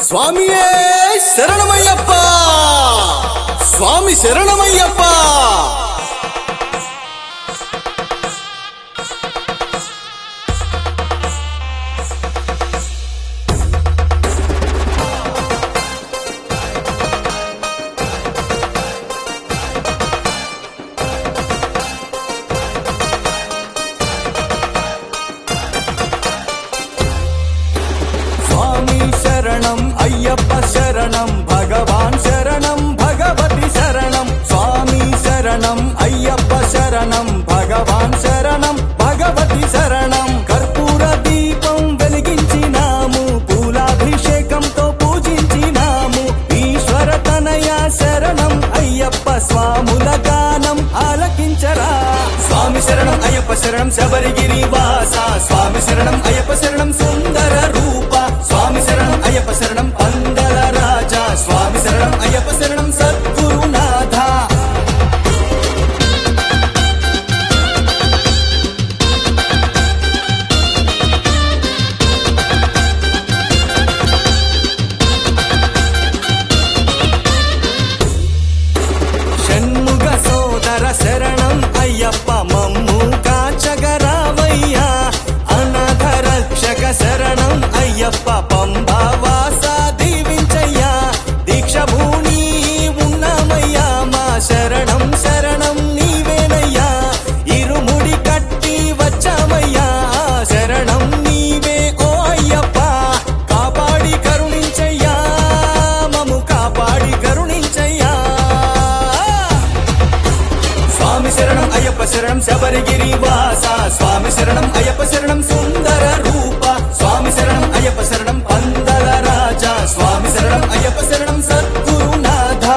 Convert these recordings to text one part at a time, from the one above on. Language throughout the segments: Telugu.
స్వామియే శరణమయ్యప్ప స్వామి శరణమయ్యప్ప స్వామి శరణం అయ్యప్ప శరణం భగవాన్ శరణం భగవతి శరణం స్వామి శరణం అయ్యప్ప శరణం భగవాన్ శరణం భగవతి శరణం కర్పూర దీపం వెలిగించినాము పూలాభిషేకంతో పూజించినాము ఈశ్వర తనయ శరణం అయ్యప్ప స్వాముల గానం ఆలకించరా స్వామి శరణం అయ్యప్ప శరణం శబరిగిరి వాస స్వామి శరణం అయ్యప్ప శరణం సుందర రూప స్వామి శరణం అయ్యప్ప శరణం పందల రాజా స్వామి శరణం అయ్యప్ప శరణం సద్గురునాథ షణ్ముగ సోదర శరణం అయ్యప్ప మమ్ము కాచగరావయ్యా అనాథ రక్షక శరణం అయ్యప్ప పంబావాస దీవించయ్యా దీక్ష భూని ఉన్నామయ్యా మా శరణం శరణం నీవేనయ్యా ఇరుముడి కట్టి వచ్చామయ్యా శరణం నీవే ఓ అయ్యప్ప కాపాడి కరుణించయ్యా మము కాపాడి కరుణించయ్యా స్వామి శరణం అయ్యప్ప శరణం శబరిగిరి వాస స్వామి శరణం అయ్యప్ప శరణం సుందర రూప స్వామి శరణం అయ్యప్ప శరణం పందల రాజా స్వామి శరణం అయ్యప్ప శరణం సద్గురునాథ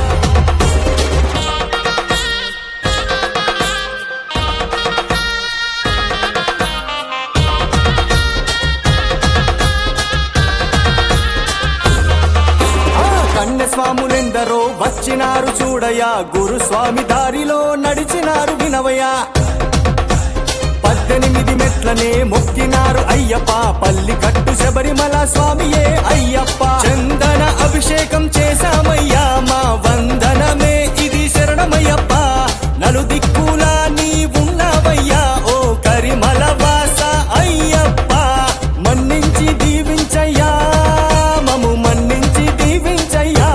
ఆ కన్య స్వాములెందరో వచ్చినారు చూడయా గురుస్వామి దారిలో నడిచినారు వినవయా పద్దెనిమిది మెట్లనే మొక్కినారు అయ్యప్ప పల్లి కట్టు శబరిమల స్వామియే అయ్యప్ప చందన అభిషేకం చేశామయ్యా మా వందనమే ఇది శరణమయ్యప్ప నలు దిక్కులా నీ ఉన్నావయ్యా ఓ కరిమల వాస అయ్యప్ప మన్నించి దీవించయ్యా మము మన్నించి దీవించయ్యా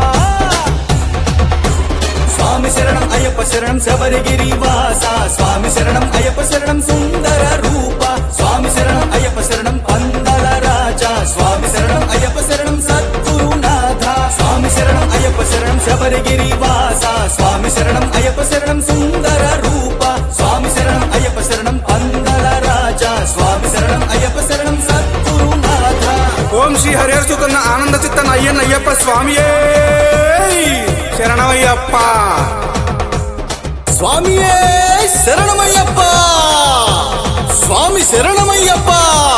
స్వామి శరణం అయ్యప్ప శరణం శబరిగిరి వాస స్వామి శరణం అయ్యప్ప శరణం సుందర రూప స్వామి శరణం అయ్యప్ప శరణం పందల రాజా స్వామి శరణం అయ్యప్ప శరణం సద్గురునాథ స్వామి శరణం అయ్యప్ప శరణం శబరిగిరి వాస స్వామి శరణం అయ్యప్ప శరణం సుందర రూప స్వామి శరణం అయ్యప్ప శరణం పందల రాజా స్వామి శరణం అయ్యప్ప శరణం సద్గురునాథ ఓం శ్రీ హరిహర్సుతున్న ఆనంద చిత్తన అయ్యన్న అయ్యప్ప స్వామియే శరణమయ్యప్ప స్వామియే శరణమయ్యప్ప స్వామి శరణమయ్యప్ప